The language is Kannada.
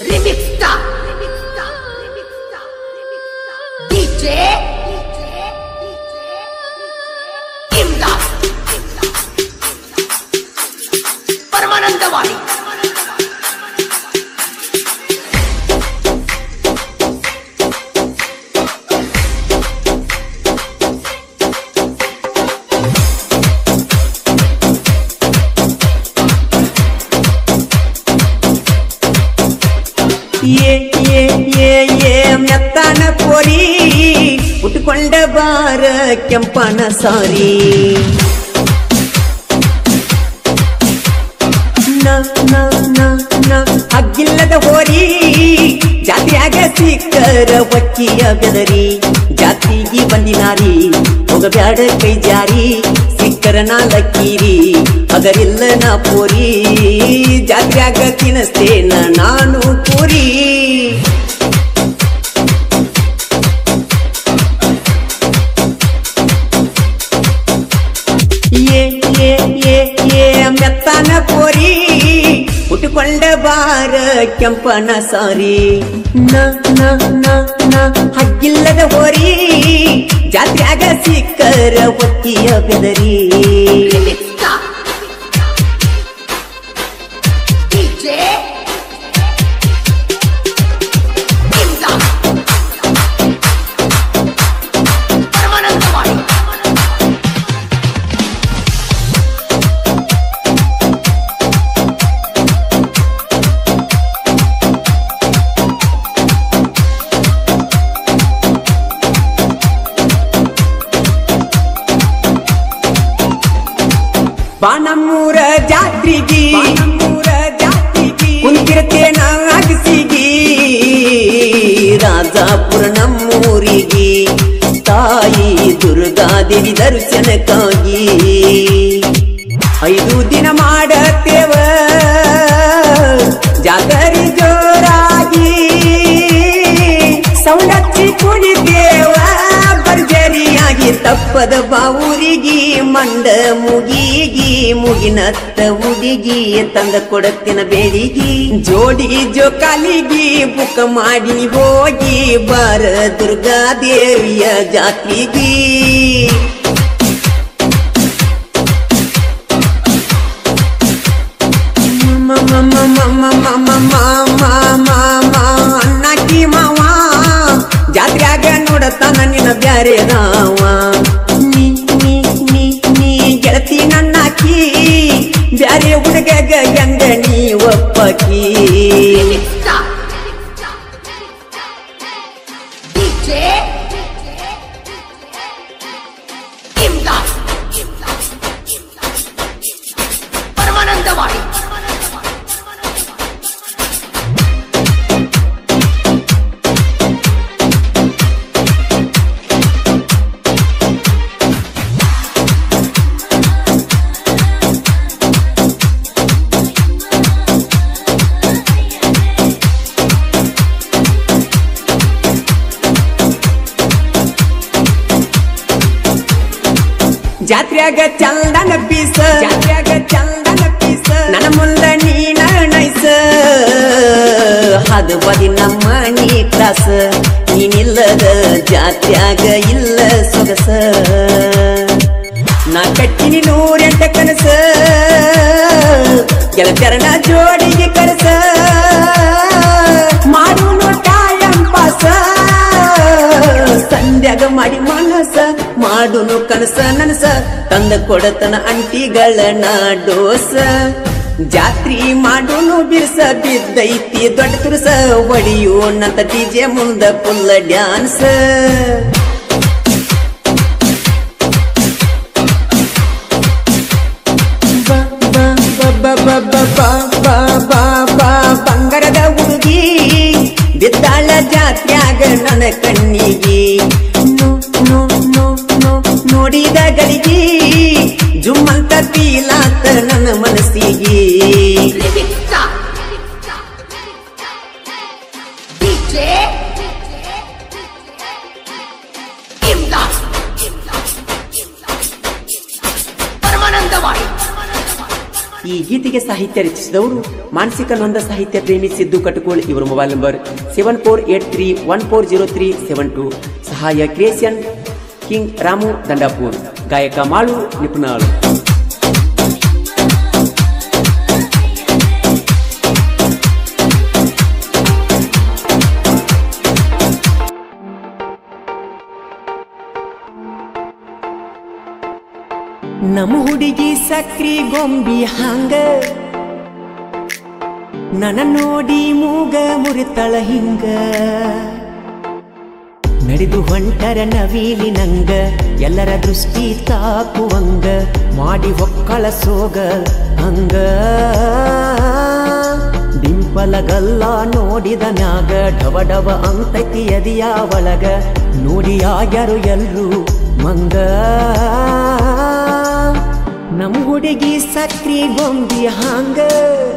Remix Star. DJ. Imdad. ಪರಮಾನಂದವಾಣಿ ಏ ಏ ಏ ಏ ಮೆತ್ತಾನ ಕೋರಿ ಉಟ್ಕೊಂಡ ಬಾರ ಕೆಂಪನ ಸಾರಿ ನ ನ ನ ನ ಹಗ್ಗಿಲ್ಲದ ಹೋರಿ ಜಾತ್ರೆಯಾಗ ಸಿಕ್ಕರ ಒಕ್ಕಿಯ ಬೆದರಿ ಜಾತ್ರೆಗೆ ಬಂದಿನಾರಿ ಹೋಗಬ್ಯಾಡ ಕೈ ಜಾರಿ ಸಿಕ್ಕರ ನಾ ಲಕ್ಕೀರಿ ಹಗರಿಲ್ಲ ನಾ ಪೋರಿ ಜಾತ್ರೆಯಾಗ ತಿನಸ್ತೇನ ನಾನು ಪೂರಿ ಏ ಏ ಏ ಏ ಮೆತ್ತಾನ ಕೋರಿ ಉಟ್ಕೊಂಡ ಬಾರ ಕೆಂಪನ ಸಾರಿ ನ ನ ನ ನ ಹಗ್ಗಿಲ್ಲದ ಹೋರಿ ಜಾತ್ರೆಯಾಗ ಸಿಕ್ಕರ ಒತ್ತಿಯ ಬೆದರಿ Remix Star. DJ. Imdad. ಪರಮಾನಂದವಾಣಿ ಬಾನಮ್ಮೂರ ಜಾತ್ರಿಗಿ ಬಾನಮ್ಮೂರ ಜಾತ್ರಿಗಿ ಕುಂತಿರ್ತೇನ ಅಗಸಿಗಿ Rajapur ನಮ್ಮೂರಿಗೆ ತಾಯಿ ದುರ್ಗಾದೇವಿ ದರ್ಶನಕ್ಕಾಗಿ ಐದು ದಿನ ಮಾಡತ್ತೇವ ಜಾಗರಿ ಜೋರಾಗಿ ಸೌಂಡಚ್ಚಿ ಕುಣಿತೇವ ಭರ್ಜರಿಯಾಗಿ ತಪ್ಪದ ಬಾವೂರಿಗೆ ಮಂಡ ಮುಗಿಗಿ ಮುಗಿನತ್ತ ಹುಡುಗಿ ತಂದ ಕೊಡತ್ತಿನ ಬೇಡಿಗಿ ಜೋಡಿ ಜೋಕಾಲಿಗಿ ಬುಕ್ ಮಾಡಿ ಹೋಗಿ ಬಾರ ದುರ್ಗಾದೇವಿಯ ಜಾತ್ರೆಗಿ ಅಣ್ಣಾಕಿ ಮಾವ ಜಾತ್ರ್ಯಾಗ ನೋಡತಾನ ನಿನ್ನ ಬ್ಯಾರೆದಾವ ನೀ ನೀ ನೀ ನೀ ಗೆಳತಿ ನನ್ನಾಕಿ ಬ್ಯಾರೆ ಹುಡುಗಗ ಹೆಂಗ ನೀ ಒಪ್ಪಕಿ Remix Star. DJ. Imdad. ಪರಮಾನಂದವಾಣಿ ಜಾತ್ರ್ಯಾಗ ಚಂದನ ಪೀಸ ಜಾತ್ರ್ಯಾಗ ಚಂದನ ಪೀಸ ನನ್ನ ಮುಂದ ನೀನ ನೈಸ ಅದು ಬದಿ ನಮ್ಮ ನೀ ಕ್ಲಾಸ ನೀನಿಲ್ಲದ ಜಾತ್ರ್ಯಾಗ ಇಲ್ಲ ಸೊಗಸ ನಾ ಕಟ್ಟಿನಿ ನೂರೆಂಟ ಕನಸ ಗೆಳತರನ ಜೋಡಿಗೆ ಕನಸ ಮಾಡು ಟೈಮ್ ಪಾಸ ಸಂಧ್ಯಾಗ ಮಾಡಿ ಮನಸ ಮಾಡುನು ಕನಸ ನನಸ ತಂದ ಕೊಡತನ ಅಂಟಿಗಳ ಡೋಸ ಜಾತ್ರಿ ಮಾಡುನು ಬಿರ್ಸ ಬಿದ್ದೈತಿ ದೊಡ್ಡ ತುರ್ಸ ಒಡಿಯೋಣಂತ ಡಿಜೆ ಮುಂದ ಫುಲ್ಲ ಡ್ಯಾನ್ಸ್ ಬಂಗಾರದ ಹುಡುಗಿ ಬಿದ್ದಾಳ ಜಾತ್ರ್ಯಾಗ ನನ್ನ ಕಣ್ಣಿಗೆ ನೋ- ನೋ- ನೋ- ನೋ- ನೋಡಿದ ಗಳಿಗೆ ಜುಮ್ಮಂತ ತೀಲಾತ ನನ್ನ ಮನಸ್ಸಿಗೆ Remix Star. DJ. Imdad. ಪರಮಾನಂದವಾಣಿ ಈ ಗೀತೆಗೆ ಸಾಹಿತ್ಯ ರಚಿಸಿದವರು ಮಾನಸಿಕ ನೊಂದ ಸಾಹಿತ್ಯ ಪ್ರೇಮಿ ಸಿದ್ದು ಕಟಕೋಳ್ ಇವರ mobile number seven four eight three one four zero three seven two ಸಹಾಯ ಕ್ರಿಯೇಷನ್ ಕಿಂಗ್ ರಾಮು ದಂಡಾಪುರ್ ಗಾಯಕ ಮಾಳು ನಿಪುಣಾಳು ನಮ್ಮ ಹುಡುಗಿ ಸಕ್ರಿ ಗೊಂಬಿ ಹಂಗ ನನ್ನ ನೋಡಿ ಮೂಗ ಮುರಿತಳ ಹಿಂಗ ನಡೆದು ಹೊಂಟರ ನವೀಲಿ ನಂಗ ಎಲ್ಲರ ದೃಷ್ಟಿ ತಾಕುವಂಗ ಮಾಡಿ ಹೊಕ್ಕಳ ಸೋಗ ಹಂಗ ಡಿಂಪಲಗಲ್ಲ ನೋಡಿದ ಮ್ಯಾಗ ಡವ ಡವ ಅಂತೈತಿ ಎದಿಯ ಒಳಗ ನೋಡಿ ಆಗ್ಯಾರು ಎಲ್ರು ಮಂಗ ನಮ್ ಹುಡುಗಿ ಸಕ್ರಿ ಗೊಂಬಿ ಹಂಗ